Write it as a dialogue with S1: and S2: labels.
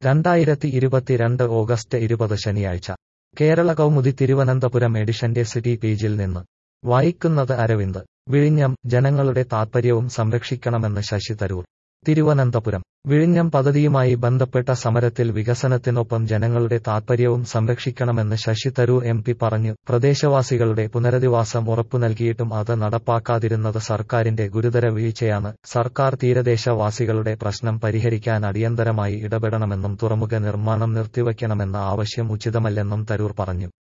S1: രണ്ടായിരത്തി ഇരുപത്തിരണ്ട് ഓഗസ്റ്റ് ഇരുപത് ശനിയാഴ്ച കേരള കൗമുദി തിരുവനന്തപുരം എഡിഷന്റെ സിറ്റി പേജിൽ നിന്ന് വായിക്കുന്നത് അരവിന്ദ് വിഴിഞ്ഞം ജനങ്ങളുടെ താത്പര്യവും സംരക്ഷിക്കണമെന്ന് ശശി തരൂർ തിരുവനന്തപുരം വിഴിഞ്ഞം പദ്ധതിയുമായി ബന്ധപ്പെട്ട സമരത്തിൽ വികസനത്തിനൊപ്പം ജനങ്ങളുടെ താത്പര്യവും സംരക്ഷിക്കണമെന്ന് ശശി തരൂർ എം പി പറഞ്ഞു പ്രദേശവാസികളുടെ പുനരധിവാസം ഉറപ്പു നൽകിയിട്ടും അത് നടപ്പാക്കാതിരുന്നത് സർക്കാരിന്റെ ഗുരുതര വീഴ്ചയാണ് സർക്കാർ തീരദേശവാസികളുടെ പ്രശ്നം പരിഹരിക്കാൻ അടിയന്തരമായി ഇടപെടണമെന്നും തുറമുഖ നിർമ്മാണം നിർത്തിവയ്ക്കണമെന്ന ആവശ്യം ഉചിതമല്ലെന്നും തരൂർ പറഞ്ഞു